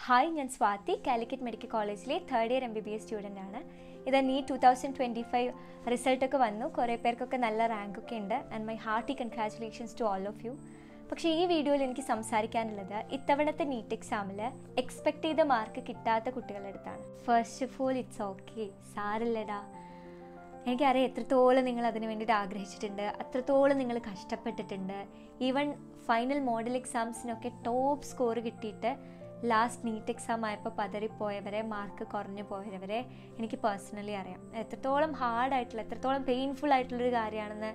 hi ഞാൻ Swathi Calicut medical കോളേജിലെ third year M B B S student ആണ് ഇത് നീ ടു തൗസൻഡ് ട്വൻറ്റി ഫൈവ് റിസൾട്ടൊക്കെ വന്നു കുറേ പേർക്കൊക്കെ നല്ല റാങ്കൊക്കെ ഉണ്ട് and my hearty congratulations to all of you പക്ഷേ ഈ വീഡിയോയിൽ എനിക്ക് സംസാരിക്കാനുള്ളത് ഇത്തവണത്തെ നീറ്റ് എക്സാമിൽ എക്സ്പെക്ട് ചെയ്ത മാർക്ക് കിട്ടാത്ത കുട്ടികളുടെ അടുത്താണ് first of all it's okay സാറില്ലടാ എനിക്കറിയാം എത്രത്തോളം നിങ്ങൾ അതിന് വേണ്ടിയിട്ട് ആഗ്രഹിച്ചിട്ടുണ്ട് അത്രത്തോളം നിങ്ങൾ കഷ്ടപ്പെട്ടിട്ടുണ്ട് ഈവൻ ഫൈനൽ മോഡൽ എക്സാംസിനൊക്കെ ടോപ്പ് സ്കോർ കിട്ടിയിട്ട് ലാസ്റ്റ് നീറ്റ് എക്സാം ആയപ്പോൾ പതറിപ്പോയവരെ മാർക്ക് കുറഞ്ഞു പോയവരെ എനിക്ക് പേഴ്സണലി അറിയാം എത്രത്തോളം ഹാർഡായിട്ടുള്ള എത്രത്തോളം പെയിൻഫുൾ ആയിട്ടുള്ളൊരു കാര്യമാണെന്ന്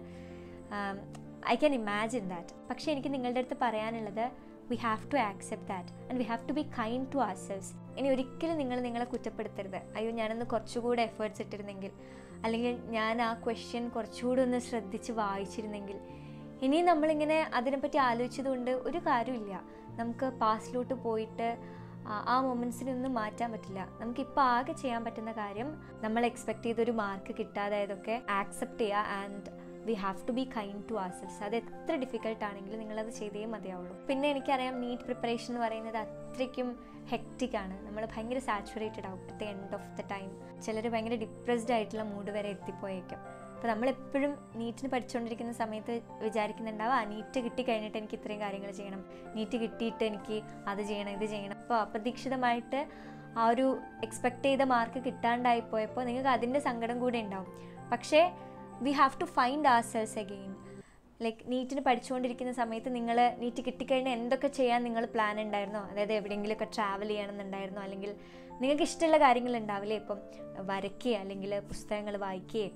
ഐ ക്യാൻ ഇമാജിൻ ദാറ്റ് പക്ഷേ എനിക്ക് നിങ്ങളുടെ അടുത്ത് പറയാനുള്ളത് we have to accept that and we have to be kind to ourselves ഇനി ഒരിക്കലും നിങ്ങൾ നിങ്ങളെ കുറ്റപ്പെടുത്തരുത് അയ്യോ ഞാനൊന്ന് കുറച്ചുകൂടെ എഫേർട്സ് ഇട്ടിരുന്നെങ്കിൽ അല്ലെങ്കിൽ ഞാൻ ആ ക്വസ്റ്റ്യൻ കുറച്ചുകൂടെ ഒന്ന് ശ്രദ്ധിച്ച് വായിച്ചിരുന്നെങ്കിൽ ഇനി നമ്മളിങ്ങനെ അതിനെപ്പറ്റി ആലോചിച്ചതുകൊണ്ട് ഒരു കാര്യമില്ല നമുക്ക് പാസ്റ്റിലോട്ട് പോയിട്ട് ആ- ആ മൊമെൻറ്റ്സിനൊന്നും മാറ്റാൻ പറ്റില്ല നമുക്കിപ്പോൾ ആകെ ചെയ്യാൻ പറ്റുന്ന കാര്യം നമ്മൾ എക്സ്പെക്ട് ചെയ്തൊരു മാർക്ക് കിട്ടാതായതൊക്കെ ആക്സെപ്റ്റ് ചെയ്യുക and we have to be kind to ourselves അത് എത്ര ഡിഫിക്കൽട്ട് ആണെങ്കിലും നിങ്ങളത് ചെയ്തേ മതിയാവുള്ളൂ പിന്നെ എനിക്കറിയാം നീറ്റ് പ്രിപ്പറേഷൻ എന്ന് പറയുന്നത് അത്രയ്ക്കും ഹെക്റ്റിക് ആണ് നമ്മൾ ഭയങ്കര സാച്ചുറേറ്റഡ് ആവും at the end of the time ചിലർ ഭയങ്കര ഡിപ്രസ്ഡ് ആയിട്ടുള്ള മൂഡ് വരെ എത്തിപ്പോയേക്കും അപ്പോൾ നമ്മളെപ്പോഴും നീറ്റിന് പഠിച്ചുകൊണ്ടിരിക്കുന്ന സമയത്ത് വിചാരിക്കുന്നുണ്ടാവും ആ നീറ്റ് കിട്ടി കഴിഞ്ഞിട്ട് എനിക്ക് ഇത്രയും കാര്യങ്ങൾ ചെയ്യണം നീറ്റ് കിട്ടിയിട്ട് എനിക്ക് അത് ചെയ്യണം ഇത് ചെയ്യണം അപ്പോൾ അപ്രതീക്ഷിതമായിട്ട് ആ ഒരു എക്സ്പെക്ട് ചെയ്ത മാർക്ക് കിട്ടാണ്ടായി പോയപ്പോൾ നിങ്ങൾക്ക് അതിൻ്റെ സങ്കടം കൂടെ ഉണ്ടാവും പക്ഷേ we have to find ourselves again like നീറ്റിന് പഠിച്ചുകൊണ്ടിരിക്കുന്ന സമയത്ത് നിങ്ങൾ നീറ്റ് കിട്ടിക്കഴിഞ്ഞാൽ എന്തൊക്കെ ചെയ്യാൻ നിങ്ങൾ പ്ലാൻ ഉണ്ടായിരുന്നോ അതായത് എവിടെയെങ്കിലുമൊക്കെ ട്രാവൽ ചെയ്യണമെന്നുണ്ടായിരുന്നോ അല്ലെങ്കിൽ നിങ്ങൾക്ക് ഇഷ്ടമുള്ള കാര്യങ്ങൾ ഉണ്ടാവില്ലേ ഇപ്പം വരയ്ക്കുക അല്ലെങ്കിൽ പുസ്തകങ്ങൾ വായിക്കുകയും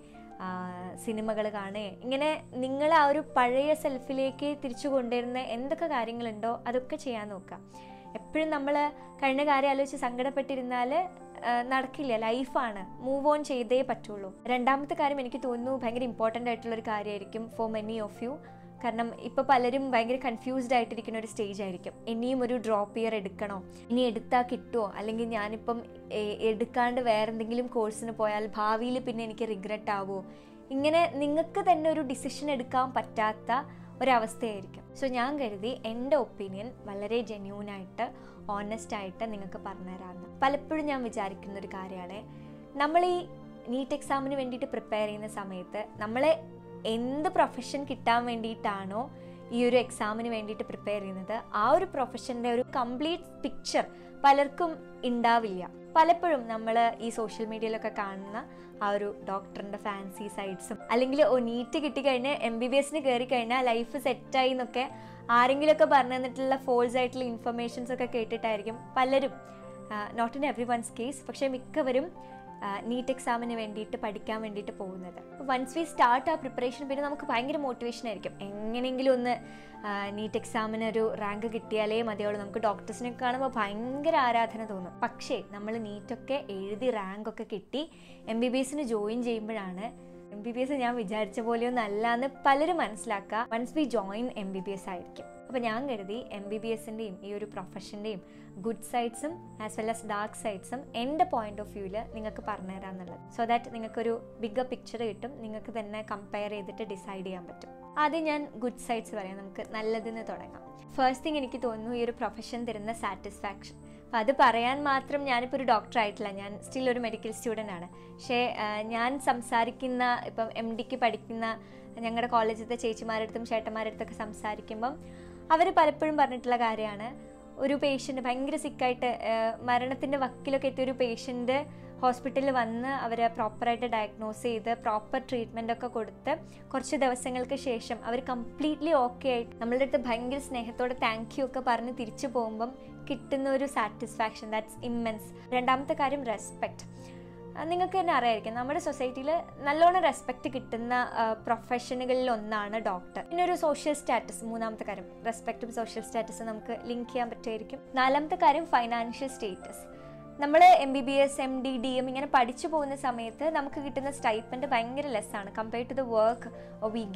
സിനിമകൾ കാണുകയും ഇങ്ങനെ നിങ്ങൾ ആ ഒരു പഴയ സെൽഫിലേക്ക് തിരിച്ചു കൊണ്ടുവരുന്ന എന്തൊക്കെ കാര്യങ്ങളുണ്ടോ അതൊക്കെ ചെയ്യാൻ നോക്കാം എപ്പോഴും നമ്മൾ കഴിഞ്ഞ കാര്യം ആലോചിച്ച് സങ്കടപ്പെട്ടിരുന്നാൽ നടക്കില്ല ലൈഫാണ് മൂവ് ഓൺ ചെയ്തേ പറ്റുള്ളൂ രണ്ടാമത്തെ കാര്യം എനിക്ക് തോന്നുന്നു ഭയങ്കര ഇമ്പോർട്ടൻ്റ് ആയിട്ടുള്ളൊരു കാര്യമായിരിക്കും ഫോർ മെനി ഓഫ് യു കാരണം ഇപ്പോൾ പലരും ഭയങ്കര കൺഫ്യൂസ്ഡ് ആയിട്ടിരിക്കുന്ന ഒരു സ്റ്റേജ് ആയിരിക്കും ഇനിയും ഒരു ഡ്രോപ്പ് ഇയർ എടുക്കണോ ഇനി എടുത്താൽ കിട്ടുമോ അല്ലെങ്കിൽ ഞാനിപ്പം എ- എടുക്കാണ്ട് വേറെ എന്തെങ്കിലും കോഴ്സിന് പോയാൽ ഭാവിയിൽ പിന്നെ എനിക്ക് റിഗ്രറ്റ് ആവുമോ ഇങ്ങനെ നിങ്ങൾക്ക് തന്നെ ഒരു ഡിസിഷൻ എടുക്കാൻ പറ്റാത്ത ഒരവസ്ഥയായിരിക്കും സോ ഞാൻ കരുതി എൻ്റെ ഒപ്പീനിയൻ വളരെ ജെന്യൂനായിട്ട് ഓണസ്റ്റ് ആയിട്ട് നിങ്ങൾക്ക് പറഞ്ഞുതരാമെന്ന് പലപ്പോഴും ഞാൻ വിചാരിക്കുന്ന ഒരു കാര്യമാണ് നമ്മൾ ഈ നീറ്റ് എക്സാമിന് വേണ്ടിയിട്ട് പ്രിപ്പയർ ചെയ്യുന്ന സമയത്ത് നമ്മളെ എന്ത് പ്രൊഫഷൻ കിട്ടാൻ വേണ്ടിയിട്ടാണോ ഈ ഒരു എക്സാമിന് വേണ്ടിയിട്ട് പ്രിപ്പയർ ചെയ്യുന്നത് ആ ഒരു പ്രൊഫഷൻ്റെ ഒരു കംപ്ലീറ്റ് പിക്ചർ പലർക്കും ഉണ്ടാവില്ല പലപ്പോഴും നമ്മൾ ഈ സോഷ്യൽ മീഡിയയിലൊക്കെ കാണുന്ന ആ ഒരു ഡോക്ടറിൻ്റെ ഫാൻസി സൈഡ്സും അല്ലെങ്കിൽ ഓ നീറ്റ് കിട്ടിക്കഴിഞ്ഞ് എം ബി ബി എസിന് കയറി കഴിഞ്ഞാൽ ലൈഫ് സെറ്റായി എന്നൊക്കെ ആരെങ്കിലുമൊക്കെ പറഞ്ഞു തന്നിട്ടുള്ള ഫോൾസ് ആയിട്ടുള്ള ഇൻഫർമേഷൻസ് ഒക്കെ കേട്ടിട്ടായിരിക്കും പലരും not in every one's case പക്ഷേ മിക്കവരും നീറ്റ് എക്സാമിന് വേണ്ടിയിട്ട് പഠിക്കാൻ വേണ്ടിയിട്ട് പോകുന്നത് വൺസ് വി സ്റ്റാർട്ട് ആ പ്രിപ്പറേഷൻ പിന്നെ നമുക്ക് ഭയങ്കര മോട്ടിവേഷൻ ആയിരിക്കും എങ്ങനെയെങ്കിലും ഒന്ന് നീറ്റ് എക്സാമിന് ഒരു റാങ്ക് കിട്ടിയാലേ മതിയുള്ളൂ നമുക്ക് ഡോക്ടേഴ്സിനെ കാണുമ്പോൾ ഭയങ്കര ആരാധന തോന്നും പക്ഷേ നമ്മൾ നീറ്റൊക്കെ എഴുതി റാങ്ക് ഒക്കെ കിട്ടി എം ബി ബി എസിന് ജോയിൻ ചെയ്യുമ്പോഴാണ് എം ബി ബി എസ് ഞാൻ വിചാരിച്ച പോലെയൊന്നും അല്ല എന്ന് പലരും മനസ്സിലാക്കുക once we join M B B S ആയിരിക്കും അപ്പോൾ ഞാൻ കരുതി എം ബി ബി എസിൻ്റെയും ഈ ഒരു പ്രൊഫഷൻ്റെയും ഗുഡ് സൈഡ്സും ആസ് വെൽ ആസ് ഡാർക്ക് സൈഡ്സും എൻ്റെ പോയിന്റ് ഓഫ് വ്യൂവിൽ നിങ്ങൾക്ക് പറഞ്ഞുതരാമെന്നുള്ളത് സോ ദാറ്റ് നിങ്ങൾക്കൊരു ബിഗ്ഗർ പിക്ചർ കിട്ടും നിങ്ങൾക്ക് തന്നെ കമ്പയർ ചെയ്തിട്ട് ഡിസൈഡ് ചെയ്യാൻ പറ്റും ആദ്യം ഞാൻ ഗുഡ് സൈഡ്സ് പറയാം നമുക്ക് നല്ലതെന്ന് തുടങ്ങാം ഫസ്റ്റ് തിങ് എനിക്ക് തോന്നുന്നു ഈ ഒരു പ്രൊഫഷൻ തരുന്ന സാറ്റിസ്ഫാക്ഷൻ അപ്പം അത് പറയാൻ മാത്രം ഞാനിപ്പോൾ ഒരു ഡോക്ടർ ആയിട്ടില്ല ഞാൻ സ്റ്റിൽ ഒരു മെഡിക്കൽ സ്റ്റുഡൻ്റ് ആണ് പക്ഷേ ആ, ഞാൻ സംസാരിക്കുന്ന ഇപ്പം എം ഡിക്ക് പഠിക്കുന്ന ഞങ്ങളുടെ കോളേജിലത്തെ ചേച്ചിമാരടുത്തും ചേട്ടന്മാരടുത്തൊക്കെ സംസാരിക്കുമ്പം അവർ പലപ്പോഴും പറഞ്ഞിട്ടുള്ള കാര്യമാണ് ഒരു പേഷ്യൻ്റ് ഭയങ്കര സിക്കായിട്ട് മരണത്തിൻ്റെ വക്കിലൊക്കെ എത്തിയ ഒരു പേഷ്യൻ്റ് ഹോസ്പിറ്റലിൽ വന്ന് അവരെ പ്രോപ്പറായിട്ട് ഡയഗ്നോസ് ചെയ്ത് പ്രോപ്പർ ട്രീറ്റ്മെൻ്റ് ഒക്കെ കൊടുത്ത് കുറച്ച് ദിവസങ്ങൾക്ക് ശേഷം അവർ കംപ്ലീറ്റ്ലി ഓക്കെ ആയിട്ട് നമ്മളുടെ അടുത്ത് ഭയങ്കര സ്നേഹത്തോടെ താങ്ക് യു ഒക്കെ പറഞ്ഞ് തിരിച്ചു പോകുമ്പം കിട്ടുന്ന ഒരു സാറ്റിസ്ഫാക്ഷൻ ദാറ്റ്സ് ഇമ്മൻസ് രണ്ടാമത്തെ കാര്യം റെസ്പെക്റ്റ് നിങ്ങൾക്ക് തന്നെ അറിയായിരിക്കും നമ്മുടെ സൊസൈറ്റിയിൽ നല്ലോണം റെസ്പെക്റ്റ് കിട്ടുന്ന പ്രൊഫഷനുകളിൽ ഒന്നാണ് ഡോക്ടർ പിന്നെ ഒരു സോഷ്യൽ സ്റ്റാറ്റസ് മൂന്നാമത്തെ കാര്യം റെസ്പെക്റ്റും സോഷ്യൽ സ്റ്റാറ്റസും നമുക്ക് ലിങ്ക് ചെയ്യാൻ പറ്റുമായിരിക്കും നാലാമത്തെ കാര്യം ഫൈനാൻഷ്യൽ സ്റ്റേറ്റസ് നമ്മൾ M B B S M D D M ഇങ്ങനെ പഠിച്ചു പോകുന്ന സമയത്ത് നമുക്ക് കിട്ടുന്ന സ്റ്റൈപ്പൻഡ് ഭയങ്കര ലെസ്സാണ് compared to the work we give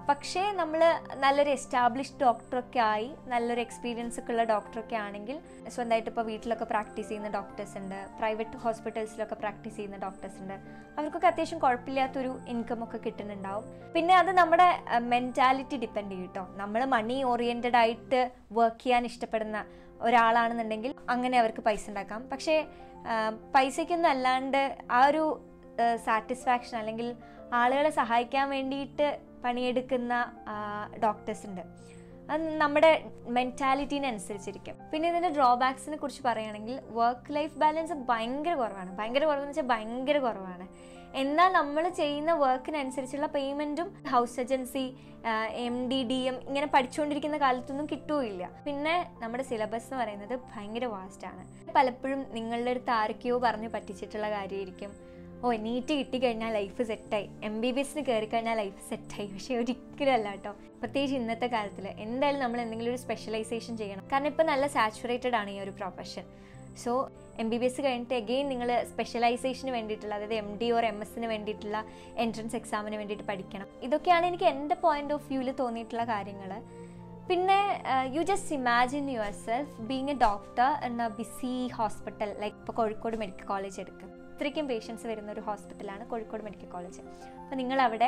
പക്ഷേ നമ്മൾ നല്ലൊരു എസ്റ്റാബ്ലിഷ്ഡ് ഡോക്ടറൊക്കെ ആയി നല്ലൊരു എക്സ്പീരിയൻസ് ഒക്കെ ഉള്ള ഡോക്ടറൊക്കെ ആണെങ്കിൽ സ്വന്തമായിട്ട് ഇപ്പോൾ വീട്ടിലൊക്കെ പ്രാക്ടീസ് ചെയ്യുന്ന ഡോക്ടേഴ്സ് ഉണ്ട് പ്രൈവറ്റ് ഹോസ്പിറ്റൽസിലൊക്കെ പ്രാക്ടീസ് ചെയ്യുന്ന ഡോക്ടേഴ്സ് ഉണ്ട് അവർക്കൊക്കെ അത്യാവശ്യം കുഴപ്പമില്ലാത്തൊരു ഇൻകം ഒക്കെ കിട്ടുന്നുണ്ടാവും പിന്നെ അത് നമ്മുടെ മെൻറ്റാലിറ്റി ഡിപ്പെൻഡ് ചെയ്യും കേട്ടോ നമ്മൾ മണി ഓറിയൻറ്റഡ് ആയിട്ട് വർക്ക് ചെയ്യാൻ ഇഷ്ടപ്പെടുന്ന ഒരാളാണെന്നുണ്ടെങ്കിൽ അങ്ങനെ അവർക്ക് പൈസ ഉണ്ടാക്കാം പക്ഷേ ആ, പൈസയ്ക്കൊന്നും അല്ലാണ്ട് ആ ഒരു സാറ്റിസ്ഫാക്ഷൻ അല്ലെങ്കിൽ ആളുകളെ സഹായിക്കാൻ വേണ്ടിയിട്ട് പണിയെടുക്കുന്ന ഡോക്ടേഴ്സ് ഉണ്ട് അത് നമ്മുടെ മെൻറ്റാലിറ്റീനെ അനുസരിച്ചിരിക്കും പിന്നെ ഇതിൻ്റെ ഡ്രോബാക്സിനെ കുറിച്ച് പറയുകയാണെങ്കിൽ വർക്ക് ലൈഫ് ബാലൻസ് ഭയങ്കര കുറവാണ് ഭയങ്കര കുറവെന്ന് വെച്ചാൽ ഭയങ്കര കുറവാണ് എന്നാൽ നമ്മൾ ചെയ്യുന്ന വർക്കിനനുസരിച്ചുള്ള പേയ്മെൻറ്റും house agency M D D M ഇങ്ങനെ പഠിച്ചുകൊണ്ടിരിക്കുന്ന കാലത്തൊന്നും കിട്ടുകയില്ല പിന്നെ നമ്മുടെ സിലബസ് എന്ന് പറയുന്നത് ഭയങ്കര വാസ്റ്റാണ് പലപ്പോഴും നിങ്ങളുടെ അടുത്ത് ആരൊക്കെയോ പറഞ്ഞ് പറ്റിച്ചിട്ടുള്ള കാര്യമായിരിക്കും ഓ നീറ്റ് കിട്ടിക്കഴിഞ്ഞാൽ ലൈഫ് സെറ്റായി എം ബി ബി എസിന് കയറി കഴിഞ്ഞാൽ ലൈഫ് സെറ്റായി പക്ഷേ ഒരിക്കലും അല്ല കേട്ടോ പ്രത്യേകിച്ച് ഇന്നത്തെ കാലത്തിൽ എന്തായാലും നമ്മൾ എന്തെങ്കിലും ഒരു സ്പെഷ്യലൈസേഷൻ ചെയ്യണം കാരണം ഇപ്പം നല്ല സാച്ചുറേറ്റഡ് ആണ് ഈ ഒരു profession so M B B S കഴിഞ്ഞിട്ട് എഗെയിൻ നിങ്ങൾ സ്പെഷ്യലൈസേഷന് വേണ്ടിയിട്ടുള്ള അതായത് എം ഡി ഓർ എം എസിന് വേണ്ടിയിട്ടുള്ള എൻട്രൻസ് എക്സാമിന് വേണ്ടിയിട്ട് പഠിക്കണം ഇതൊക്കെയാണ് എനിക്ക് എൻ്റെ പോയിന്റ് ഓഫ് വ്യൂവിൽ തോന്നിയിട്ടുള്ള കാര്യങ്ങൾ പിന്നെ you just imagine yourself being a doctor എന്ന ബിസി ഹോസ്പിറ്റൽ ലൈക്ക് ഇപ്പോൾ കോഴിക്കോട് മെഡിക്കൽ കോളേജ് എടുക്കും ഇത്രയ്ക്കും പേഷ്യൻസ് വരുന്ന ഒരു ഹോസ്പിറ്റലാണ് കോഴിക്കോട് മെഡിക്കൽ കോളേജ് അപ്പോൾ നിങ്ങളവിടെ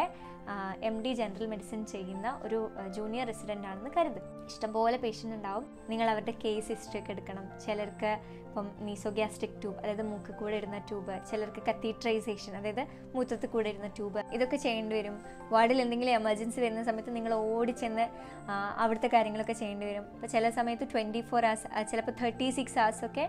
എം ഡി ജനറൽ മെഡിസിൻ ചെയ്യുന്ന ഒരു ജൂനിയർ റെസിഡൻ്റ് ആണെന്ന് കരുതും ഇഷ്ടംപോലെ പേഷ്യൻ്റ് ഉണ്ടാവും നിങ്ങൾ അവരുടെ കേസ് ഹിസ്റ്ററി ഒക്കെ എടുക്കണം ചിലർക്ക് ഇപ്പം മീസോഗ്യാസ്ട്രിക് ട്യൂബ് അതായത് മൂക്ക് കൂടെ ഇടുന്ന ട്യൂബ് ചിലർക്ക് കത്തീട്രൈസേഷൻ അതായത് മൂത്രത്തിൽ കൂടെ ഇടുന്ന ട്യൂബ് ഇതൊക്കെ ചെയ്യേണ്ടി വരും വാർഡിൽ എന്തെങ്കിലും എമർജൻസി വരുന്ന സമയത്ത് നിങ്ങൾ ഓടിച്ചെന്ന് ആ, അവിടുത്തെ കാര്യങ്ങളൊക്കെ ചെയ്യേണ്ടി വരും ഇപ്പോൾ ചില സമയത്ത് ട്വൻറ്റി ഫോർ hours ചിലപ്പോൾ തേർട്ടി സിക്സ് ഒക്കെ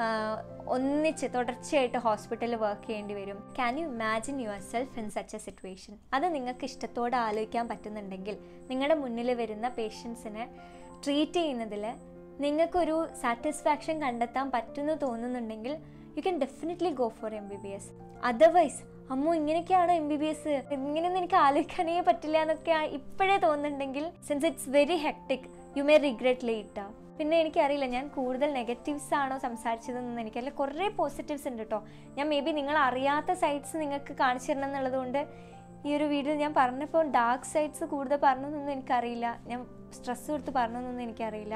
ഒന്നിച്ച് തുടർച്ചയായിട്ട് ഹോസ്പിറ്റലിൽ വർക്ക് ചെയ്യേണ്ടി വരും can you imagine yourself in such a situation അത് നിങ്ങൾക്ക് ഇഷ്ടത്തോടെ ആലോചിക്കാൻ പറ്റുന്നുണ്ടെങ്കിൽ നിങ്ങളുടെ മുന്നിൽ വരുന്ന പേഷ്യൻസിനെ ട്രീറ്റ് ചെയ്യുന്നതിൽ നിങ്ങൾക്കൊരു സാറ്റിസ്ഫാക്ഷൻ കണ്ടെത്താൻ പറ്റുമെന്ന് തോന്നുന്നുണ്ടെങ്കിൽ you can definitely go for M B B S otherwise അമ്മോ ഇങ്ങനെയൊക്കെയാണോ എം ബി ബി എസ് ഇങ്ങനെയൊന്നും എനിക്ക് ആലോചിക്കാനേ പറ്റില്ല എന്നൊക്കെ ഇപ്പോഴേ തോന്നുന്നുണ്ടെങ്കിൽ since it's very hectic you may regret late പിന്നെ എനിക്കറിയില്ല ഞാൻ കൂടുതൽ നെഗറ്റീവ്സ് ആണോ സംസാരിച്ചതെന്ന് എനിക്കറിയില്ല കുറേ പോസിറ്റീവ്സ് ഉണ്ട് കേട്ടോ ഞാൻ മേ ബി നിങ്ങൾ അറിയാത്ത സൈഡ്സ് നിങ്ങൾക്ക് കാണിച്ചു തരണം എന്നുള്ളതുകൊണ്ട് ഈ ഒരു വീഡിയോ ഞാൻ പറഞ്ഞപ്പോൾ ഡാർക്ക് സൈഡ്സ് കൂടുതൽ പറഞ്ഞതെന്നൊന്നും എനിക്കറിയില്ല ഞാൻ സ്ട്രെസ് കൊടുത്ത് പറഞ്ഞതെന്നൊന്നും എനിക്കറിയില്ല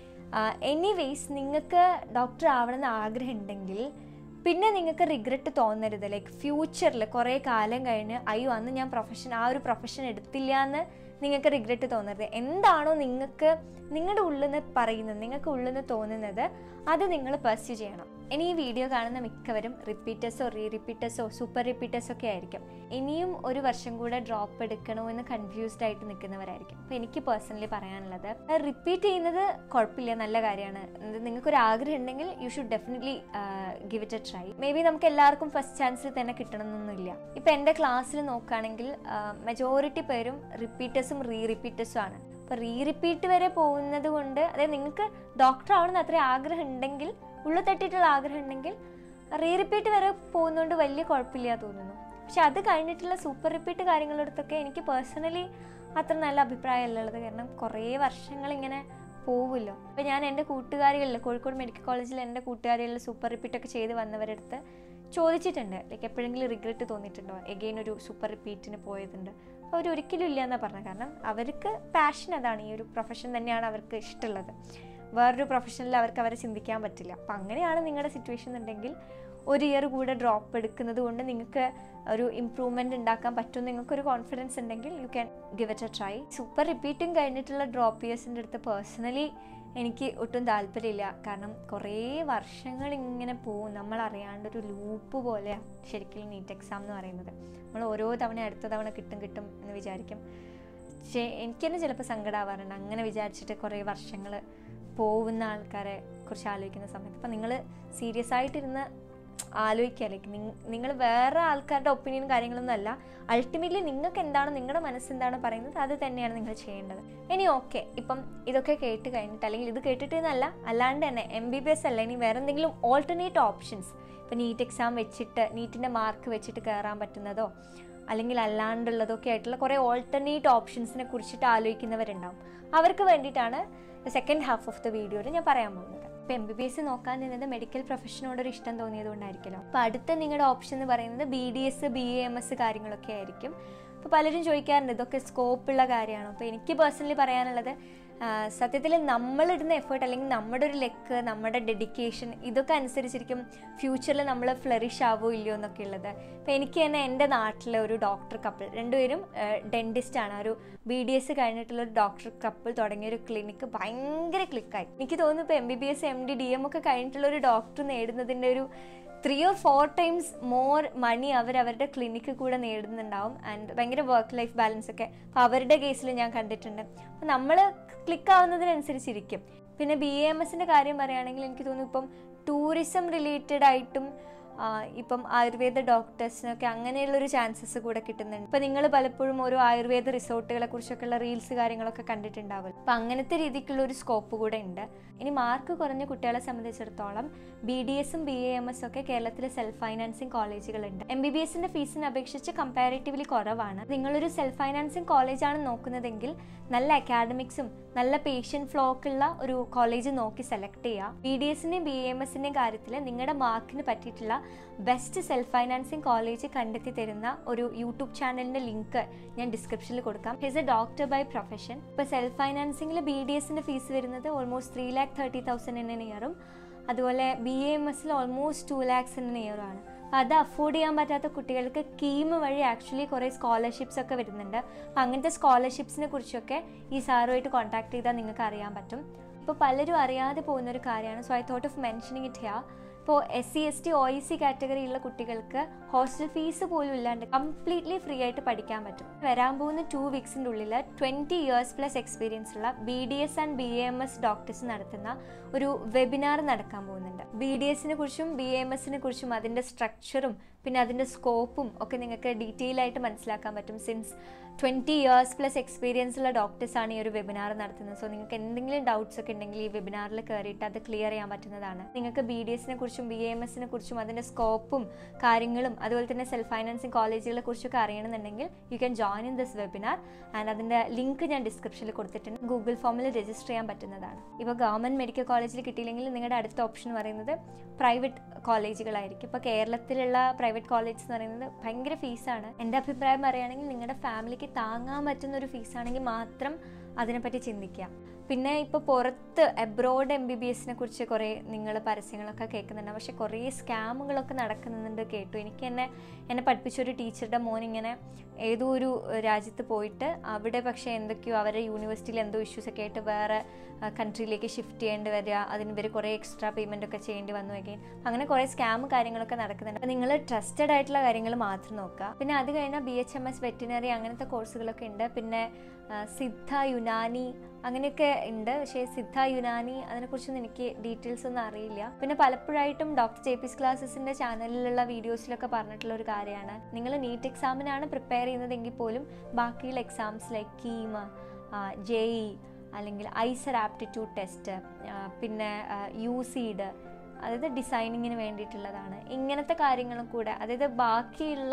എനിവേസ് നിങ്ങൾക്ക് ഡോക്ടർ ആവണമെന്ന് ആഗ്രഹം ഉണ്ടെങ്കിൽ പിന്നെ നിങ്ങൾക്ക് റിഗ്രറ്റ് തോന്നരുത് ലൈക്ക് ഫ്യൂച്ചറിൽ കുറേ കാലം കഴിഞ്ഞ് അയ്യോ അന്ന് ഞാൻ പ്രൊഫഷൻ ആ ഒരു പ്രൊഫഷൻ എടുത്തില്ല എന്ന് നിങ്ങൾക്ക് റിഗ്രറ്റ് തോന്നരുത് എന്താണോ നിങ്ങൾക്ക് നിങ്ങളുടെ ഉള്ളിൽ നിന്ന് പറയുന്നത് നിങ്ങൾക്ക് ഉള്ളിൽ നിന്ന് തോന്നുന്നത് അത് നിങ്ങൾ പെർസ്യൂ ചെയ്യണം ഇനി ഈ വീഡിയോ കാണുന്ന മിക്കവരും റിപ്പീറ്റേഴ്സോ റീ റിപ്പീറ്റേഴ്സോ സൂപ്പർ റിപ്പീറ്റേഴ്സോ ഒക്കെ ആയിരിക്കും ഇനിയും ഒരു വർഷം കൂടെ ഡ്രോപ്പ് എടുക്കണോ എന്ന് കൺഫ്യൂസ്ഡ് ആയിട്ട് നിൽക്കുന്നവരായിരിക്കും അപ്പോൾ എനിക്ക് പേഴ്സണലി പറയാനുള്ളത് റിപ്പീറ്റ് ചെയ്യുന്നത് കുഴപ്പമില്ല നല്ല കാര്യമാണ് നിങ്ങൾക്കൊരു ആഗ്രഹം ഉണ്ടെങ്കിൽ you should definitely give it a try maybe നമുക്ക് എല്ലാവർക്കും ഫസ്റ്റ് ചാൻസിൽ തന്നെ കിട്ടണമെന്നൊന്നുമില്ല ഇപ്പം എൻ്റെ ക്ലാസ്സിൽ നോക്കുകയാണെങ്കിൽ മെജോറിറ്റി പേരും റിപ്പീറ്റേഴ്സും റീ റിപ്പീറ്റേഴ്സും ആണ് അപ്പോൾ റീ റിപ്പീറ്റ് വരെ പോകുന്നത് കൊണ്ട് അതായത് നിങ്ങൾക്ക് ഡോക്ടർ ആവണമെന്ന് അത്ര ആഗ്രഹം ഉണ്ടെങ്കിൽ ഉള്ളു തട്ടിയിട്ടുള്ള ആഗ്രഹം ഉണ്ടെങ്കിൽ റീ റിപ്പീറ്റ് വരെ പോകുന്നതുകൊണ്ട് വലിയ കുഴപ്പമില്ല തോന്നുന്നു പക്ഷെ അത് കഴിഞ്ഞിട്ടുള്ള സൂപ്പർ റിപ്പീറ്റ് കാര്യങ്ങളടുത്തൊക്കെ എനിക്ക് പേഴ്സണലി അത്ര നല്ല അഭിപ്രായമല്ല ഉള്ളത് കാരണം കുറേ വർഷങ്ങൾ ഇങ്ങനെ പോവുമല്ലോ ഇപ്പം ഞാൻ എൻ്റെ കൂട്ടുകാരികളിൽ കോഴിക്കോട് മെഡിക്കൽ കോളേജിൽ എൻ്റെ കൂട്ടുകാരികളിൽ സൂപ്പർ റിപ്പീറ്റൊക്കെ ചെയ്ത് വന്നവരടുത്ത് ചോദിച്ചിട്ടുണ്ട് ലൈക്ക് എപ്പോഴെങ്കിലും റിഗ്രറ്റ് തോന്നിയിട്ടുണ്ടോ എഗെയിൻ ഒരു സൂപ്പർ റിപ്പീറ്റിന് പോയതുണ്ട് അപ്പോൾ അവർ ഒരിക്കലും ഇല്ല എന്നാണ് പറഞ്ഞത് കാരണം അവർക്ക് പാഷൻ അതാണ് ഈ ഒരു പ്രൊഫഷൻ തന്നെയാണ് അവർക്ക് ഇഷ്ടമുള്ളത് വേറൊരു പ്രൊഫഷനിൽ അവർക്ക് അവരെ ചിന്തിക്കാൻ പറ്റില്ല അപ്പം അങ്ങനെയാണ് നിങ്ങളുടെ സിറ്റുവേഷൻ ഉണ്ടെങ്കിൽ ഒരു ഇയർ കൂടെ ഡ്രോപ്പ് എടുക്കുന്നത് കൊണ്ട് നിങ്ങൾക്ക് ഒരു ഇമ്പ്രൂവ്മെൻ്റ് ഉണ്ടാക്കാൻ പറ്റും നിങ്ങൾക്കൊരു കോൺഫിഡൻസ് ഉണ്ടെങ്കിൽ you can give it a try super repeating കഴിഞ്ഞിട്ടുള്ള ഡ്രോപ്പ് ഇയേഴ്സിൻ്റെ അടുത്ത് പേഴ്സണലി എനിക്ക് ഒട്ടും താല്പര്യമില്ല കാരണം കുറേ വർഷങ്ങൾ ഇങ്ങനെ പോവും നമ്മൾ അറിയാണ്ടൊരു ലൂപ്പ് പോലെയാണ് ശരിക്കും നീറ്റ് എക്സാം എന്ന് പറയുന്നത് നമ്മൾ ഓരോ തവണ അടുത്ത തവണ കിട്ടും കിട്ടും എന്ന് വിചാരിക്കും പക്ഷേ എനിക്ക് തന്നെ ചിലപ്പോൾ സങ്കടമാവാറുണ്ട് അങ്ങനെ വിചാരിച്ചിട്ട് കുറേ വർഷങ്ങൾ പോകുന്ന ആൾക്കാരെ കുറിച്ച് ആലോചിക്കുന്ന സമയത്ത് അപ്പം നിങ്ങൾ സീരിയസ് ആയിട്ടിരുന്ന് ആലോചിക്കുക ലൈക്ക് നിങ്ങൾ വേറെ ആൾക്കാരുടെ ഒപ്പീനിയൻ കാര്യങ്ങളൊന്നും അല്ല അൾട്ടിമേറ്റ്ലി നിങ്ങൾക്ക് എന്താണ് നിങ്ങളുടെ മനസ്സെന്താണ് പറയുന്നത് അത് തന്നെയാണ് നിങ്ങൾ ചെയ്യേണ്ടത് ഇനി ഓക്കെ ഇപ്പം ഇതൊക്കെ കേട്ട് കഴിഞ്ഞിട്ട് അല്ലെങ്കിൽ ഇത് കേട്ടിട്ട് എന്നല്ല അല്ലാണ്ട് തന്നെ എം ബി ബി എസ് അല്ല ഇനി വേറെ എന്തെങ്കിലും ഓൾട്ടർനേറ്റ് ഓപ്ഷൻസ് ഇപ്പം നീറ്റ് എക്സാം വെച്ചിട്ട് നീറ്റിൻ്റെ മാർക്ക് വെച്ചിട്ട് കയറാൻ പറ്റുന്നതോ അല്ലെങ്കിൽ അല്ലാണ്ടുള്ളതൊക്കെ ആയിട്ടുള്ള കുറേ ഓൾട്ടർനേറ്റ് ഓപ്ഷൻസിനെ കുറിച്ചിട്ട് ആലോചിക്കുന്നവരുണ്ടാവും അവർക്ക് വേണ്ടിയിട്ടാണ് സെക്കൻഡ് ഹാഫ് ഓഫ് ദ വീഡിയോയിൽ ഞാൻ പറയാൻ പോകുന്നത് ഇപ്പോൾ എം ബി ബി എസ് നോക്കാൻ നിന്നത് മെഡിക്കൽ പ്രൊഫഷനോടൊരു ഇഷ്ടം തോന്നിയതുകൊണ്ടായിരിക്കുമല്ലോ അപ്പോൾ അടുത്ത നിങ്ങളുടെ ഓപ്ഷൻ എന്ന് പറയുന്നത് B D S B A M S കാര്യങ്ങളൊക്കെ ആയിരിക്കും അപ്പോൾ പലരും ചോദിക്കാറുണ്ട് ഇതൊക്കെ സ്കോപ്പുള്ള കാര്യമാണോ അപ്പോൾ എനിക്ക് പേഴ്സണലി പറയാനുള്ളത് സത്യത്തിൽ നമ്മളിടുന്ന എഫേർട്ട് അല്ലെങ്കിൽ നമ്മുടെ ഒരു ലെക്ക് നമ്മുടെ ഡെഡിക്കേഷൻ ഇതൊക്കെ അനുസരിച്ചിരിക്കും ഫ്യൂച്ചറിൽ നമ്മൾ ഫ്ലറിഷ് ആവോ ഇല്ലയോ എന്നൊക്കെ ഉള്ളത് അപ്പോൾ എനിക്ക് തന്നെ എൻ്റെ നാട്ടിലെ ഒരു ഡോക്ടർ കപ്പിൾ രണ്ടുപേരും ഡെൻറ്റിസ്റ്റാണ് ഒരു ബി ഡി എസ് കഴിഞ്ഞിട്ടുള്ള ഒരു ഡോക്ടർ കപ്പിൾ തുടങ്ങിയ ഒരു ക്ലിനിക്ക് ഭയങ്കര ക്ലിക്കായി എനിക്ക് തോന്നുന്നു ഇപ്പോൾ M B B S M D D M ഒക്കെ കഴിഞ്ഞിട്ടുള്ള ഒരു ഡോക്ടർ നേടുന്നതിൻ്റെ ഒരു three or four times more money അവർ അവരുടെ ക്ലിനിക്ക് കൂടെ നേടുന്നുണ്ടാവും ആൻഡ് ഭയങ്കര വർക്ക് ലൈഫ് ബാലൻസ് ഒക്കെ അപ്പോൾ അവരുടെ കേസിൽ ഞാൻ കണ്ടിട്ടുണ്ട് അപ്പോൾ നമ്മൾ ക്ലിക്ക് ആവുന്നതിനനുസരിച്ചിരിക്കും പിന്നെ ബി എ എം എസിൻ്റെ കാര്യം പറയുകയാണെങ്കിൽ എനിക്ക് തോന്നുന്നു ഇപ്പം ടൂറിസം റിലേറ്റഡ് ആയിട്ടും ആ, ഇപ്പം ആയുർവേദ ഡോക്ടേഴ്സിനൊക്കെ അങ്ങനെയുള്ളൊരു ചാൻസസ് കൂടെ കിട്ടുന്നുണ്ട് ഇപ്പം നിങ്ങൾ പലപ്പോഴും ഓരോ ആയുർവേദ റിസോർട്ടുകളെ കുറിച്ചൊക്കെയുള്ള റീൽസ് കാര്യങ്ങളൊക്കെ കണ്ടിട്ടുണ്ടാവും അപ്പം അങ്ങനത്തെ രീതിക്കുള്ള ഒരു സ്കോപ്പ് കൂടെ ഉണ്ട് ഇനി മാർക്ക് കുറഞ്ഞ കുട്ടികളെ സംബന്ധിച്ചിടത്തോളം ബി ഡി എസും ബി എ എം എസ് ഒക്കെ കേരളത്തിലെ സെൽഫ് ഫൈനാൻസിങ് കോളേജുകളുണ്ട് എം ബി ബി എസിന്റെ ഫീസിനെ അപേക്ഷിച്ച് കമ്പാരിറ്റീവ്ലി കുറവാണ് നിങ്ങളൊരു സെൽഫ് ഫൈനാൻസിങ് കോളേജാണ് നോക്കുന്നതെങ്കിൽ നല്ല അക്കാഡമിക്സും നല്ല പേഷ്യൻ്റ് ഫ്ലോക്കുള്ള ഒരു കോളേജ് നോക്കി സെലക്ട് ചെയ്യുക ബി ഡി എസിൻ്റെയും ബി എം എസിൻ്റെയും കാര്യത്തിൽ നിങ്ങളുടെ മാർക്കിന് പറ്റിയിട്ടുള്ള ബെസ്റ്റ് സെൽഫ് ഫൈനാൻസിങ് കോളേജ് കണ്ടെത്തി തരുന്ന ഒരു യൂട്യൂബ് ചാനലിൻ്റെ ലിങ്ക് ഞാൻ ഡിസ്ക്രിപ്ഷനിൽ കൊടുക്കാം he's a doctor by profession ഇപ്പോൾ സെൽഫ് ഫൈനാൻസിങ്ങിൽ ബി ഡി എസിൻ്റെ ഫീസ് വരുന്നത് almost three lakh thirty thousand in ഇയറും അതുപോലെ ബി എ എം എസിൽ ഓൾമോസ്റ്റ് ടു ലാക്സ് ഇൻ ഇയറുമാണ് അപ്പോൾ അത് അഫോർഡ് ചെയ്യാൻ പറ്റാത്ത കുട്ടികൾക്ക് കീം വഴി ആക്ച്വലി കുറേ സ്കോളർഷിപ്സ് ഒക്കെ വരുന്നുണ്ട് അപ്പോൾ അങ്ങനത്തെ സ്കോളർഷിപ്സിനെ കുറിച്ചൊക്കെ ഈ സാറുമായിട്ട് കോൺടാക്ട് ചെയ്താൽ നിങ്ങൾക്ക് അറിയാൻ പറ്റും ഇപ്പോൾ പലരും അറിയാതെ പോകുന്ന ഒരു കാര്യമാണ് so I thought of mentioning it here ഇപ്പോൾ S C S T O E C കാറ്റഗറിയുള്ള കുട്ടികൾക്ക് ഹോസ്റ്റൽ ഫീസ് പോലും ഇല്ലാണ്ട് കംപ്ലീറ്റ്ലി ഫ്രീ ആയിട്ട് പഠിക്കാൻ പറ്റും വരാൻ പോകുന്ന ടു വീക്സിൻ്റെ ഉള്ളിൽ ട്വൻറ്റി ഇയേഴ്സ് പ്ലസ് എക്സ്പീരിയൻസ് ഉള്ള B D S and B M S doctors നടത്തുന്ന ഒരു വെബിനാർ നടക്കാൻ പോകുന്നുണ്ട് ബി ഡി എസിനെ കുറിച്ചും ബി എം എസിനെ കുറിച്ചും അതിൻ്റെ സ്ട്രക്ചറും പിന്നെ അതിൻ്റെ സ്കോപ്പും ഒക്കെ നിങ്ങൾക്ക് ഡീറ്റെയിൽ ആയിട്ട് മനസ്സിലാക്കാൻ പറ്റും since twenty years plus experience ഉള്ള ഡോക്ടേഴ്സാണ് ഈ ഒരു വെബിനാർ നടത്തുന്നത് സോ നിങ്ങൾക്ക് എന്തെങ്കിലും ഡൗട്ട്സ് ഒക്കെ ഉണ്ടെങ്കിൽ ഈ വെബിനാറിൽ കയറിയിട്ട് അത് ക്ലിയർ ചെയ്യാൻ പറ്റുന്നതാണ് നിങ്ങൾക്ക് ബി ഡി എസിനെ കുറിച്ചും ബി എം എസിനെ കുറിച്ചും അതിൻ്റെ സ്കോപ്പും കാര്യങ്ങളും അതുപോലെ തന്നെ സെൽഫ് ഫൈനാൻസിങ് കോളേജുകളെ കുറിച്ചൊക്കെ അറിയണമെന്നുണ്ടെങ്കിൽ you can join in this webinar and അതിൻ്റെ ലിങ്ക് ഞാൻ ഡിസ്ക്രിപ്ഷനിൽ കൊടുത്തിട്ടുണ്ട് ഗൂഗിൾ ഫോമിൽ രജിസ്റ്റർ ചെയ്യാൻ പറ്റുന്നതാണ് ഇപ്പോൾ ഗവൺമെൻറ് മെഡിക്കൽ കോളേജിൽ കിട്ടിയില്ലെങ്കിൽ നിങ്ങളുടെ അടുത്ത ഓപ്ഷൻ എന്ന് പറയുന്നത് പ്രൈവറ്റ് കോളേജുകളായിരിക്കും ഇപ്പോൾ കേരളത്തിലുള്ള പ്രൈവറ്റ് കോളേജ് എന്ന് പറയുന്നത് ഭയങ്കര ഫീസാണ് എൻ്റെ അഭിപ്രായം പറയുകയാണെങ്കിൽ നിങ്ങളുടെ ഫാമിലിക്ക് താങ്ങാൻ പറ്റുന്ന ഒരു ഫീസാണെങ്കിൽ മാത്രം അതിനെപ്പറ്റി ചിന്തിക്കാം പിന്നെ ഇപ്പോൾ പുറത്ത് എബ്രോഡ് എം ബി ബി എസിനെ കുറിച്ച് കുറേ നിങ്ങൾ പരസ്യങ്ങളൊക്കെ കേൾക്കുന്നുണ്ട് പക്ഷേ കുറേ സ്കാമുകളൊക്കെ നടക്കുന്നുണ്ട് കേട്ടു എനിക്ക് എന്നെ എന്നെ പഠിപ്പിച്ചൊരു ടീച്ചറുടെ മോൻ ഇങ്ങനെ ഏതോ ഒരു രാജ്യത്ത് പോയിട്ട് അവിടെ പക്ഷേ എന്തൊക്കെയോ അവരുടെ യൂണിവേഴ്സിറ്റിയിൽ എന്തോ ഇഷ്യൂസ് ഒക്കെ ആയിട്ട് വേറെ കൺട്രിയിലേക്ക് ഷിഫ്റ്റ് ചെയ്യേണ്ടി വരിക അതിന് ഇവർ കുറേ എക്സ്ട്രാ പേയ്മെൻ്റ് ഒക്കെ ചെയ്യേണ്ടി വന്നു വയ്ക്കുകയും അങ്ങനെ കുറേ സ്കാം കാര്യങ്ങളൊക്കെ നടക്കുന്നുണ്ട് അപ്പോൾ നിങ്ങൾ ട്രസ്റ്റഡ് ആയിട്ടുള്ള കാര്യങ്ങൾ മാത്രം നോക്കുക പിന്നെ അത് കഴിഞ്ഞാൽ B H M S veterinary അങ്ങനത്തെ കോഴ്സുകളൊക്കെ ഉണ്ട് പിന്നെ ആ, സിദ്ധ യുനാനി അങ്ങനെയൊക്കെ ഉണ്ട് പക്ഷേ സിദ്ധ യുനാനി അതിനെക്കുറിച്ചൊന്നും എനിക്ക് ഡീറ്റെയിൽസ് ഒന്നും അറിയില്ല പിന്നെ പലപ്പോഴായിട്ടും ഡോക്ടർ ജെ പി ക്ലാസ്സസിൻ്റെ ചാനലിലുള്ള വീഡിയോസിലൊക്കെ പറഞ്ഞിട്ടുള്ള ഒരു കാര്യമാണ് നിങ്ങൾ നീറ്റ് എക്സാമിനാണ് പ്രിപ്പയർ ചെയ്യുന്നതെങ്കിൽ പോലും ബാക്കിയുള്ള exams like KEAM J E അല്ലെങ്കിൽ ഐസർ ആപ്റ്റിറ്റ്യൂഡ് ടെസ്റ്റ് പിന്നെ യു സീഡ് അതായത് ഡിസൈനിങ്ങിന് വേണ്ടിയിട്ടുള്ളതാണ് ഇങ്ങനത്തെ കാര്യങ്ങളും കൂടെ അതായത് ബാക്കിയുള്ള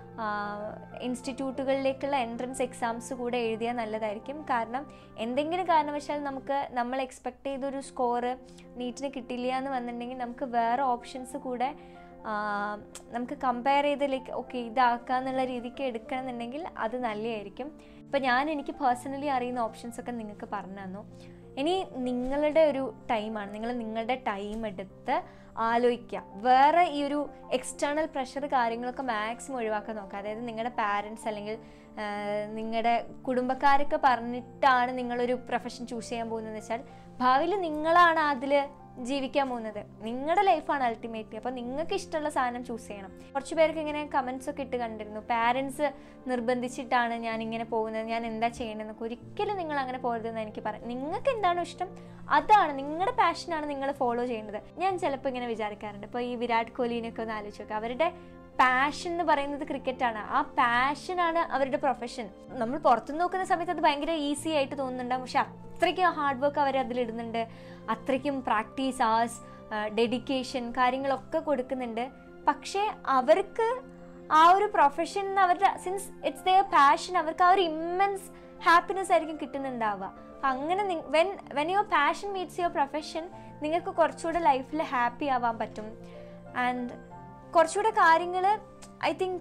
ഇൻസ്റ്റിറ്റ്യൂട്ടുകളിലേക്കുള്ള എൻട്രൻസ് എക്സാംസ് കൂടെ എഴുതിയാൽ നല്ലതായിരിക്കും കാരണം എന്തെങ്കിലും കാരണവശാൽ നമുക്ക് നമ്മൾ എക്സ്പെക്ട് ചെയ്തൊരു സ്കോറ് നീറ്റിന് കിട്ടില്ല എന്ന് വന്നിട്ടുണ്ടെങ്കിൽ നമുക്ക് വേറെ ഓപ്ഷൻസ് കൂടെ ആ, നമുക്ക് കമ്പയർ ചെയ്ത് ലൈക്ക് ഓക്കെ ഇതാക്കാന്നുള്ള രീതിക്ക് എടുക്കണമെന്നുണ്ടെങ്കിൽ അത് നല്ലതായിരിക്കും ഇപ്പം ഞാൻ എനിക്ക് പേഴ്സണലി അറിയുന്ന ഓപ്ഷൻസ് ഒക്കെ നിങ്ങൾക്ക് പറഞ്ഞു തന്നു ഇനി നിങ്ങളുടെ ഒരു ടൈമാണ് നിങ്ങൾ നിങ്ങളുടെ ടൈം എടുത്ത് ആലോചിക്കുക വേറെ ഈ ഒരു എക്സ്റ്റേണൽ പ്രഷർ കാര്യങ്ങളൊക്കെ മാക്സിമം ഒഴിവാക്കാൻ നോക്കുക അതായത് നിങ്ങളുടെ പാരൻസ് അല്ലെങ്കിൽ നിങ്ങളുടെ കുടുംബക്കാരൊക്കെ പറഞ്ഞിട്ടാണ് നിങ്ങളൊരു പ്രൊഫഷൻ ചൂസ് ചെയ്യാൻ പോകുന്നതെന്ന് വെച്ചാൽ ഭാവിയിൽ നിങ്ങളാണ് അതിൽ ജീവിക്കാൻ പോകുന്നത് നിങ്ങളുടെ ലൈഫാണ് അൾട്ടിമേറ്റ്ലി അപ്പോൾ നിങ്ങൾക്ക് ഇഷ്ടമുള്ള സാധനം ചൂസ് ചെയ്യണം കുറച്ച് പേർക്ക് ഇങ്ങനെ കമൻസ് ഒക്കെ ഇട്ട് കണ്ടിരുന്നു പാരൻസ് നിർബന്ധിച്ചിട്ടാണ് ഞാൻ ഇങ്ങനെ പോകുന്നത് ഞാൻ എന്താ ചെയ്യേണ്ടതെന്നൊക്കെ ഒരിക്കലും നിങ്ങൾ അങ്ങനെ പോകരുതെന്ന് എനിക്ക് പറയാം നിങ്ങൾക്ക് എന്താണോ ഇഷ്ടം അതാണ് നിങ്ങളുടെ പാഷനാണ് നിങ്ങൾ ഫോളോ ചെയ്യേണ്ടത് ഞാൻ ചിലപ്പോൾ ഇങ്ങനെ വിചാരിക്കാറുണ്ട് ഇപ്പോൾ ഈ വിരാട് കോഹ്ലിനെയൊക്കെ ഒന്ന് ആലോചിച്ച് നോക്കുക അവരുടെ പാഷൻ എന്ന് പറയുന്നത് ക്രിക്കറ്റാണ് ആ പാഷനാണ് അവരുടെ പ്രൊഫഷൻ നമ്മൾ പുറത്തുനിന്ന് നോക്കുന്ന സമയത്ത് അത് ഭയങ്കര ഈസി ആയിട്ട് തോന്നുന്നുണ്ടാവും പക്ഷെ അത്രയ്ക്കും ഹാർഡ് വർക്ക് അവർ അതിലിടുന്നുണ്ട് അത്രയ്ക്കും പ്രാക്ടീസ് ആസ് ഡെഡിക്കേഷൻ കാര്യങ്ങളൊക്കെ കൊടുക്കുന്നുണ്ട് പക്ഷേ അവർക്ക് ആ ഒരു പ്രൊഫഷൻ അവരുടെ സിൻസ് ഇറ്റ്സ് ദയർ പാഷൻ അവർക്ക് ആ ഒരു ഇമ്മൻസ് ഹാപ്പിനെസ് ആയിരിക്കും കിട്ടുന്നുണ്ടാവുക അപ്പം അങ്ങനെ when when your passion meets your profession നിങ്ങൾക്ക് കുറച്ചുകൂടെ ലൈഫിൽ ഹാപ്പി ആവാൻ പറ്റും ആൻഡ് കുറച്ചുകൂടെ കാര്യങ്ങൾ ഐ തിങ്ക്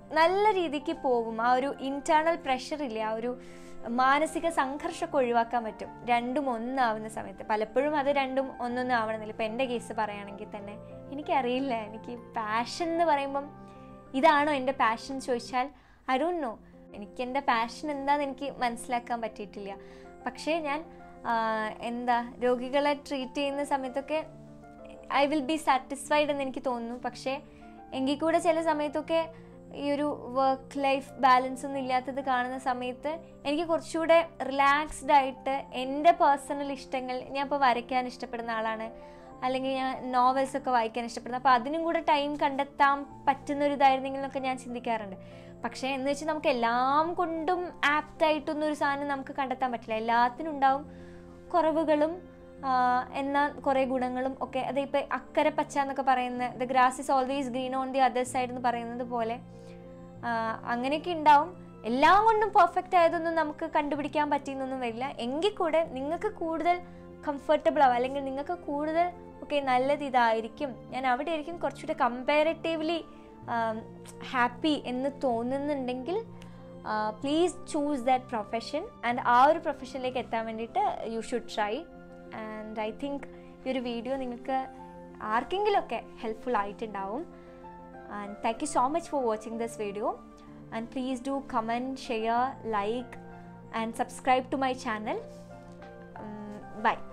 നല്ല രീതിക്ക് പോകും ആ ഒരു ഇൻറ്റേർണൽ പ്രഷർ ഇല്ലേ ആ ഒരു മാനസിക സംഘർഷമൊക്കെ ഒഴിവാക്കാൻ പറ്റും രണ്ടും ഒന്നാവുന്ന സമയത്ത് പലപ്പോഴും അത് രണ്ടും ഒന്നൊന്നും ആവണമെന്നില്ല ഇപ്പം എൻ്റെ കേസ് പറയുകയാണെങ്കിൽ തന്നെ എനിക്കറിയില്ല എനിക്ക് പാഷൻ എന്ന് പറയുമ്പം ഇതാണോ എൻ്റെ പാഷൻ ചോദിച്ചാൽ ഐ ഡോണ്ട് നോ എനിക്ക് എൻ്റെ പാഷൻ എന്താണെന്ന് എനിക്ക് മനസ്സിലാക്കാൻ പറ്റിയിട്ടില്ല പക്ഷേ ഞാൻ ആ, എന്താ രോഗികളെ ട്രീറ്റ് ചെയ്യുന്ന സമയത്തൊക്കെ ഐ വിൽ ബി സാറ്റിസ്ഫൈഡ് എന്ന് എനിക്ക് തോന്നുന്നു പക്ഷേ എങ്കിൽ കൂടെ ചില സമയത്തൊക്കെ ഈ ഒരു വർക്ക് ലൈഫ് ബാലൻസ് ഒന്നും ഇല്ലാത്തത് കാണുന്ന സമയത്ത് എനിക്ക് കുറച്ചുകൂടെ റിലാക്സ്ഡ് ആയിട്ട് എൻ്റെ പേഴ്സണൽ ഇഷ്ടങ്ങൾ ഞാൻ ഇപ്പോൾ വരയ്ക്കാൻ ഇഷ്ടപ്പെടുന്ന ആളാണ് അല്ലെങ്കിൽ ഞാൻ നോവൽസ് ഒക്കെ വായിക്കാൻ ഇഷ്ടപ്പെടുന്നത് അപ്പോൾ അതിനും കൂടെ ടൈം കണ്ടെത്താൻ പറ്റുന്ന ഒരു ഇതായിരുന്നെങ്കിൽ എന്നൊക്കെ ഞാൻ ചിന്തിക്കാറുണ്ട് പക്ഷേ എന്ന് വെച്ചാൽ നമുക്ക് എല്ലാം കൊണ്ടും ആപ്റ്റായിട്ടൊന്നും ഒരു സാധനം നമുക്ക് കണ്ടെത്താൻ പറ്റില്ല എല്ലാത്തിനും ഉണ്ടാവും കുറവുകളും ആഹ് എന്നാൽ കുറേ ഗുണങ്ങളും ഒക്കെ അത് ഇപ്പം അക്കരെ പച്ച എന്നൊക്കെ പറയുന്ന the grass is always green on the other side എന്ന് പറയുന്നത് പോലെ ആഹ് അങ്ങനെയൊക്കെ ഉണ്ടാവും എല്ലാം കൊണ്ടും പെർഫെക്റ്റ് ആയതൊന്നും നമുക്ക് കണ്ടുപിടിക്കാൻ പറ്റിയെന്നൊന്നും വരില്ല എങ്കിൽ കൂടെ നിങ്ങൾക്ക് കൂടുതൽ കംഫർട്ടബിൾ ആവും അല്ലെങ്കിൽ നിങ്ങൾക്ക് കൂടുതൽ ഓക്കെ നല്ലത് ഇതായിരിക്കും ഞാൻ അവിടെ ആയിരിക്കും കുറച്ചുകൂടെ കമ്പാരിറ്റീവ്ലി ഹാപ്പി എന്ന് തോന്നുന്നുണ്ടെങ്കിൽ please choose that profession and ആ ഒരു പ്രൊഫഷനിലേക്ക് എത്താൻ വേണ്ടിയിട്ട് you should try and I think ഈ ഒരു വീഡിയോ നിങ്ങൾക്ക് ആർക്കെങ്കിലുമൊക്കെ ഹെൽപ്ഫുൾ ആയിട്ടുണ്ടാവും and thank you so much for watching this video and please do comment share like and subscribe to my channel by